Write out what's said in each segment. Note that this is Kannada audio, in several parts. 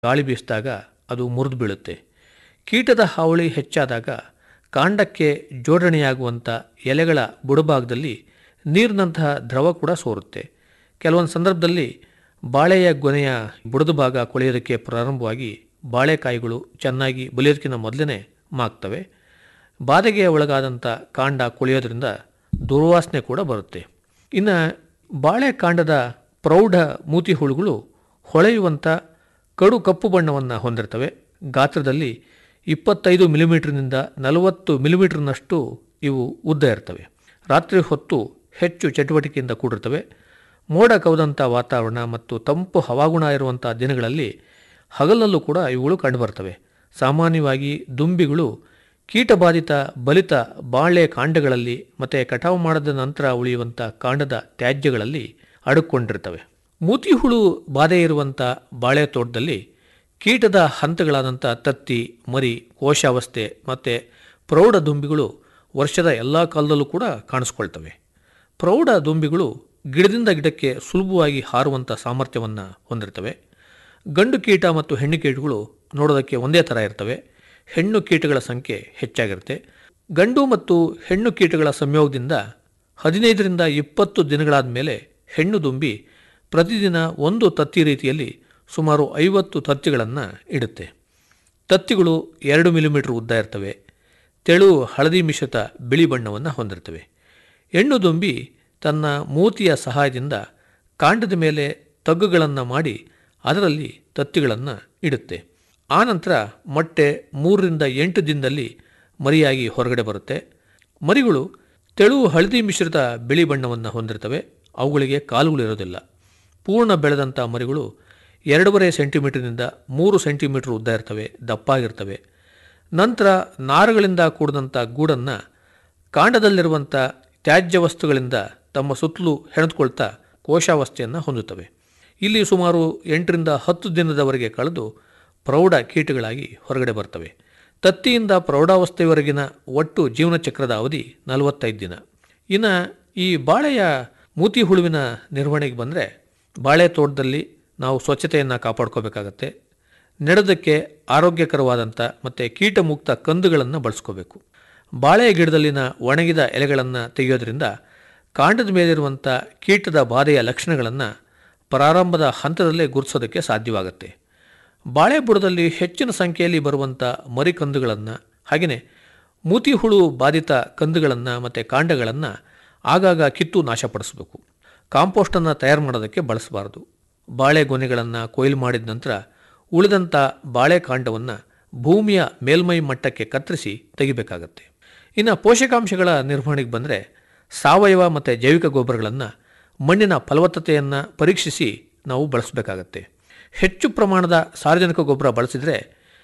ಗಾಳಿ ಬೀಸಿದಾಗ ಅದು ಮುರಿದು ಬೀಳುತ್ತೆ ಕೀಟದ ಹಾವಳಿ ಹೆಚ್ಚಾದಾಗ ಕಾಂಡಕ್ಕೆ ಜೋಡಣೆಯಾಗುವಂಥ ಎಲೆಗಳ ಬುಡಭಾಗದಲ್ಲಿ ನೀರಿನಂತಹ ದ್ರವ ಕೂಡ ಸೋರುತ್ತೆ ಕೆಲವೊಂದು ಸಂದರ್ಭದಲ್ಲಿ ಬಾಳೆಯ ಗೊನೆಯ ಬುಡದ ಭಾಗ ಕೊಳೆಯೋದಕ್ಕೆ ಪ್ರಾರಂಭವಾಗಿ ಬಾಳೆಕಾಯಿಗಳು ಚೆನ್ನಾಗಿ ಬಲಿಯೋದಕ್ಕಿಂತ ಮೊದಲೇ ಮಾಗ್ತವೆ ಬಾಧೆಗೆ ಒಳಗಾದಂಥ ಕಾಂಡ ಕೊಳೆಯೋದ್ರಿಂದ ದುರ್ವಾಸನೆ ಕೂಡ ಬರುತ್ತೆ ಇನ್ನು ಬಾಳೆಕಾಂಡದ ಪ್ರೌಢ ಮೂತಿ ಹುಳುಗಳು ಹೊಳೆಯುವಂಥ ಕಡು ಕಪ್ಪು ಬಣ್ಣವನ್ನು ಹೊಂದಿರ್ತವೆ ಗಾತ್ರದಲ್ಲಿ ಇಪ್ಪತ್ತೈದು ಮಿಲಿಮೀಟ್ರ್ನಿಂದ ನಲವತ್ತು ಮಿಲಿಮೀಟ್ರ್ನಷ್ಟು ಇವು ಉದ್ದ ಇರ್ತವೆ ರಾತ್ರಿ ಹೊತ್ತು ಹೆಚ್ಚು ಚಟುವಟಿಕೆಯಿಂದ ಕೂಡಿರ್ತವೆ ಮೋಡ ಕವಿದಂಥ ವಾತಾವರಣ ಮತ್ತು ತಂಪು ಹವಾಗುಣ ಇರುವಂಥ ದಿನಗಳಲ್ಲಿ ಹಗಲಲ್ಲೂ ಕೂಡ ಇವುಗಳು ಕಂಡುಬರ್ತವೆ ಸಾಮಾನ್ಯವಾಗಿ ದುಂಬಿಗಳು ಕೀಟಬಾಧಿತ ಬಲಿತ ಬಾಳೆ ಕಾಂಡಗಳಲ್ಲಿ ಮತ್ತು ಕಟಾವು ಮಾಡಿದ ನಂತರ ಉಳಿಯುವಂಥ ಕಾಂಡದ ತ್ಯಾಜ್ಯಗಳಲ್ಲಿ ಅಡುಕೊಂಡಿರ್ತವೆ ಮೂತಿ ಹುಳು ಬಾಧೆ ಇರುವಂಥ ಬಾಳೆ ತೋಟದಲ್ಲಿ ಕೀಟದ ಹಂತಗಳಾದಂಥ ತತ್ತಿ ಮರಿ ಕೋಶಾವಸ್ಥೆ ಮತ್ತು ಪ್ರೌಢ ದುಂಬಿಗಳು ವರ್ಷದ ಎಲ್ಲ ಕಾಲದಲ್ಲೂ ಕೂಡ ಕಾಣಿಸ್ಕೊಳ್ತವೆ ಪ್ರೌಢ ದುಂಬಿಗಳು ಗಿಡದಿಂದ ಗಿಡಕ್ಕೆ ಸುಲಭವಾಗಿ ಹಾರುವಂಥ ಸಾಮರ್ಥ್ಯವನ್ನು ಹೊಂದಿರ್ತವೆ ಗಂಡು ಕೀಟ ಮತ್ತು ಹೆಣ್ಣು ಕೀಟಗಳು ನೋಡೋದಕ್ಕೆ ಒಂದೇ ಥರ ಇರ್ತವೆ ಹೆಣ್ಣು ಕೀಟಗಳ ಸಂಖ್ಯೆ ಹೆಚ್ಚಾಗಿರುತ್ತೆ ಗಂಡು ಮತ್ತು ಹೆಣ್ಣು ಕೀಟಗಳ ಸಂಯೋಗದಿಂದ ಹದಿನೈದರಿಂದ ಇಪ್ಪತ್ತು ದಿನಗಳಾದ ಮೇಲೆ ಹೆಣ್ಣು ದುಂಬಿ ಪ್ರತಿದಿನ ಒಂದು ತತ್ತಿ ರೀತಿಯಲ್ಲಿ ಸುಮಾರು ಐವತ್ತು ತತ್ತಿಗಳನ್ನು ಇಡುತ್ತೆ ತತ್ತಿಗಳು ಎರಡು ಮಿಲಿಮೀಟರ್ ಉದ್ದ ಇರ್ತವೆ ತೆಳು ಹಳದಿ ಮಿಶ್ರಿತ ಬಿಳಿ ಬಣ್ಣವನ್ನು ಹೊಂದಿರ್ತವೆ ಹೆಣ್ಣು ದುಂಬಿ ತನ್ನ ಮೂತಿಯ ಸಹಾಯದಿಂದ ಕಾಂಡದ ಮೇಲೆ ತಗ್ಗುಗಳನ್ನು ಮಾಡಿ ಅದರಲ್ಲಿ ತತ್ತಿಗಳನ್ನು ಇಡುತ್ತೆ ಆನಂತರ ಮೊಟ್ಟೆ ಮೂರರಿಂದ ಎಂಟು ದಿನದಲ್ಲಿ ಮರಿಯಾಗಿ ಹೊರಗಡೆ ಬರುತ್ತೆ ಮರಿಗಳು ತೆಳು ಹಳದಿ ಮಿಶ್ರಿತ ಬಿಳಿ ಬಣ್ಣವನ್ನು ಹೊಂದಿರ್ತವೆ ಅವುಗಳಿಗೆ ಕಾಲುಗಳಿರೋದಿಲ್ಲ ಪೂರ್ಣ ಬೆಳೆದಂಥ ಮರಿಗಳು ಎರಡೂವರೆ ಸೆಂಟಿಮೀಟರ್ನಿಂದ ಮೂರು ಸೆಂಟಿಮೀಟರ್ ಉದ್ದ ಇರ್ತವೆ ದಪ್ಪಾಗಿರ್ತವೆ ನಂತರ ನಾರುಗಳಿಂದ ಕೂಡಿದಂಥ ಗೂಡನ್ನು ಕಾಂಡದಲ್ಲಿರುವಂಥ ತ್ಯಾಜ್ಯ ವಸ್ತುಗಳಿಂದ ತಮ್ಮ ಸುತ್ತಲೂ ಹೆಣೆದುಕೊಳ್ತಾ ಕೋಶಾವಸ್ಥೆಯನ್ನು ಹೊಂದುತ್ತವೆ ಇಲ್ಲಿ ಸುಮಾರು ಎಂಟರಿಂದ ಹತ್ತು ದಿನದವರೆಗೆ ಕಳೆದು ಪ್ರೌಢ ಕೀಟಗಳಾಗಿ ಹೊರಗಡೆ ಬರ್ತವೆ ತತ್ತಿಯಿಂದ ಪ್ರೌಢಾವಸ್ಥೆಯವರೆಗಿನ ಒಟ್ಟು ಜೀವನ ಚಕ್ರದ ಅವಧಿ ನಲವತ್ತೈದು ದಿನ ಇನ್ನು ಈ ಬಾಳೆಯ ಮೂತಿ ಹುಳುವಿನ ನಿರ್ವಹಣೆಗೆ ಬಂದರೆ ಬಾಳೆ ತೋಟದಲ್ಲಿ ನಾವು ಸ್ವಚ್ಛತೆಯನ್ನು ಕಾಪಾಡ್ಕೋಬೇಕಾಗತ್ತೆ ನೆಡೋದಕ್ಕೆ ಆರೋಗ್ಯಕರವಾದಂಥ ಮತ್ತು ಕೀಟಮುಕ್ತ ಕಂದುಗಳನ್ನು ಬಳಸ್ಕೋಬೇಕು ಬಾಳೆ ಗಿಡದಲ್ಲಿನ ಒಣಗಿದ ಎಲೆಗಳನ್ನು ತೆಗೆಯೋದ್ರಿಂದ ಕಾಂಡದ ಮೇಲಿರುವಂಥ ಕೀಟದ ಬಾಧೆಯ ಲಕ್ಷಣಗಳನ್ನು ಪ್ರಾರಂಭದ ಹಂತದಲ್ಲೇ ಗುರುತಿಸೋದಕ್ಕೆ ಸಾಧ್ಯವಾಗುತ್ತೆ ಬಾಳೆ ಬುಡದಲ್ಲಿ ಹೆಚ್ಚಿನ ಸಂಖ್ಯೆಯಲ್ಲಿ ಬರುವಂಥ ಮರಿಕಂದುಗಳನ್ನು ಹಾಗೆಯೇ ಮೂತಿ ಹುಳು ಬಾಧಿತ ಕಂದುಗಳನ್ನು ಮತ್ತು ಕಾಂಡಗಳನ್ನು ಆಗಾಗ ಕಿತ್ತು ನಾಶಪಡಿಸಬೇಕು ಕಾಂಪೋಸ್ಟನ್ನು ತಯಾರು ಮಾಡೋದಕ್ಕೆ ಬಳಸಬಾರದು ಬಾಳೆ ಗೊನೆಗಳನ್ನು ಕೊಯ್ಲು ಮಾಡಿದ ನಂತರ ಉಳಿದಂಥ ಬಾಳೆ ಕಾಂಡವನ್ನು ಭೂಮಿಯ ಮೇಲ್ಮೈ ಮಟ್ಟಕ್ಕೆ ಕತ್ತರಿಸಿ ತೆಗಿಬೇಕಾಗತ್ತೆ ಇನ್ನು ಪೋಷಕಾಂಶಗಳ ನಿರ್ವಹಣೆಗೆ ಬಂದರೆ ಸಾವಯವ ಮತ್ತು ಜೈವಿಕ ಗೊಬ್ಬರಗಳನ್ನು ಮಣ್ಣಿನ ಫಲವತ್ತತೆಯನ್ನು ಪರೀಕ್ಷಿಸಿ ನಾವು ಬಳಸಬೇಕಾಗತ್ತೆ ಹೆಚ್ಚು ಪ್ರಮಾಣದ ಸಾರ್ವಜನಿಕ ಗೊಬ್ಬರ ಬಳಸಿದರೆ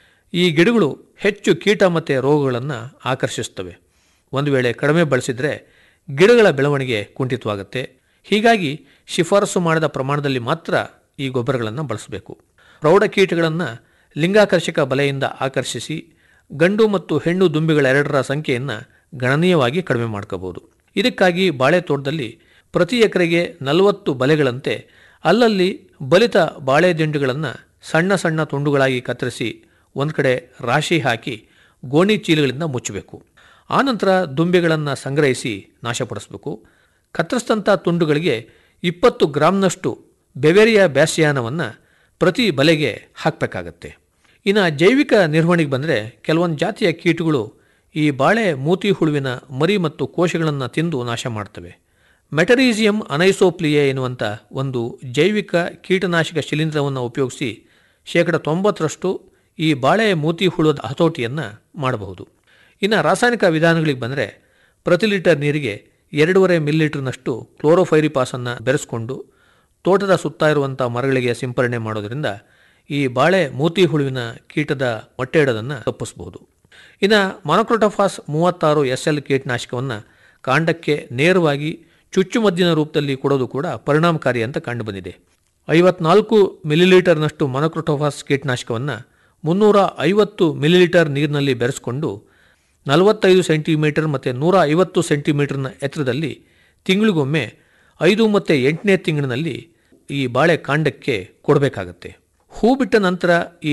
ಈ ಗಿಡಗಳು ಹೆಚ್ಚು ಕೀಟ ಮತ್ತು ರೋಗಗಳನ್ನು ಆಕರ್ಷಿಸ್ತವೆ ಒಂದು ವೇಳೆ ಕಡಿಮೆ ಬಳಸಿದರೆ ಗಿಡಗಳ ಬೆಳವಣಿಗೆ ಕುಂಠಿತವಾಗುತ್ತೆ ಹೀಗಾಗಿ ಶಿಫಾರಸು ಮಾಡಿದ ಪ್ರಮಾಣದಲ್ಲಿ ಮಾತ್ರ ಈ ಗೊಬ್ಬರಗಳನ್ನು ಬಳಸಬೇಕು ಪ್ರೌಢ ಕೀಟಗಳನ್ನು ಲಿಂಗಾಕರ್ಷಕ ಬಲೆಯಿಂದ ಆಕರ್ಷಿಸಿ ಗಂಡು ಮತ್ತು ಹೆಣ್ಣು ದುಂಬಿಗಳೆರಡರ ಸಂಖ್ಯೆಯನ್ನು ಗಣನೀಯವಾಗಿ ಕಡಿಮೆ ಮಾಡ್ಕೋಬಹುದು ಇದಕ್ಕಾಗಿ ಬಾಳೆ ತೋಟದಲ್ಲಿ ಪ್ರತಿ ಎಕರೆಗೆ ನಲವತ್ತು ಬಲೆಗಳಂತೆ ಅಲ್ಲಲ್ಲಿ ಬಲಿತ ಬಾಳೆ ದಿಂಡುಗಳನ್ನು ಸಣ್ಣ ಸಣ್ಣ ತುಂಡುಗಳಾಗಿ ಕತ್ತರಿಸಿ ಒಂದು ಕಡೆ ರಾಶಿ ಹಾಕಿ ಗೋಣಿ ಚೀಲಗಳಿಂದ ಮುಚ್ಚಬೇಕು ಆನಂತರ ದುಂಬಿಗಳನ್ನು ಸಂಗ್ರಹಿಸಿ ನಾಶಪಡಿಸಬೇಕು ಕತ್ತರಿಸಿದಂಥ ತುಂಡುಗಳಿಗೆ ಇಪ್ಪತ್ತು ಗ್ರಾಮ್ನಷ್ಟು ಬೆವೆರಿಯ ಬ್ಯಾಸಿಯಾನವನ್ನು ಪ್ರತಿ ಬಲೆಗೆ ಹಾಕಬೇಕಾಗತ್ತೆ ಇನ್ನು ಜೈವಿಕ ನಿರ್ವಹಣೆಗೆ ಬಂದರೆ ಕೆಲವೊಂದು ಜಾತಿಯ ಕೀಟಗಳು ಈ ಬಾಳೆ ಮೂತಿ ಹುಳುವಿನ ಮರಿ ಮತ್ತು ಕೋಶಗಳನ್ನು ತಿಂದು ನಾಶ ಮಾಡ್ತವೆ ಮೆಟರೀಸಿಯಂ ಅನೈಸೋಪ್ಲಿಯೆ ಎನ್ನುವಂಥ ಒಂದು ಜೈವಿಕ ಕೀಟನಾಶಕ ಶಿಲೀಂಧ್ರವನ್ನು ಉಪಯೋಗಿಸಿ ಶೇಕಡ ತೊಂಬತ್ತರಷ್ಟು ಈ ಬಾಳೆ ಮೂತಿ ಹುಳುದ ಹತೋಟಿಯನ್ನು ಮಾಡಬಹುದು ಇನ್ನು ರಾಸಾಯನಿಕ ವಿಧಾನಗಳಿಗೆ ಬಂದರೆ ಪ್ರತಿ ಲೀಟರ್ ನೀರಿಗೆ ಎರಡೂವರೆ ಮಿಲಿಲೀಟರ್ನಷ್ಟು ಕ್ಲೋರೋಫೈರಿಪಾಸನ್ನು ಬೆರೆಸ್ಕೊಂಡು ತೋಟದ ಸುತ್ತ ಇರುವಂಥ ಮರಗಳಿಗೆ ಸಿಂಪರಣೆ ಮಾಡೋದರಿಂದ ಈ ಬಾಳೆ ಮೂತಿ ಹುಳುವಿನ ಕೀಟದ ಮೊಟ್ಟೆ ಇಡೋದನ್ನು ತಪ್ಪಿಸಬಹುದು ಇನ್ನು ಮಾನೋಕ್ರೋಟೋಫಾಸ್ ಮೂವತ್ತಾರು ಎಸ್ ಎಲ್ ಕೀಟನಾಶಕವನ್ನು ಕಾಂಡಕ್ಕೆ ನೇರವಾಗಿ ಚುಚ್ಚುಮದ್ದಿನ ರೂಪದಲ್ಲಿ ಕೊಡೋದು ಕೂಡ ಪರಿಣಾಮಕಾರಿ ಅಂತ ಕಂಡುಬಂದಿದೆ ಐವತ್ನಾಲ್ಕು ಮಿಲಿಲೀಟರ್ನಷ್ಟು ಮೊನೊಕ್ರೋಟೋಫಾಸ್ ಕೀಟನಾಶಕವನ್ನು ಮುನ್ನೂರ ಐವತ್ತು ಮಿಲಿಲೀಟರ್ ನೀರಿನಲ್ಲಿ ಬೆರೆಸ್ಕೊಂಡು ನಲವತ್ತೈದು ಸೆಂಟಿಮೀಟರ್ ಮತ್ತು ನೂರ ಐವತ್ತು ಸೆಂಟಿಮೀಟರ್ನ ಎತ್ತರದಲ್ಲಿ ತಿಂಗಳಿಗೊಮ್ಮೆ ಐದು ಮತ್ತು ಎಂಟನೇ ತಿಂಗಳಿನಲ್ಲಿ ಈ ಬಾಳೆ ಕಾಂಡಕ್ಕೆ ಕೊಡಬೇಕಾಗತ್ತೆ ಹೂ ಬಿಟ್ಟ ನಂತರ ಈ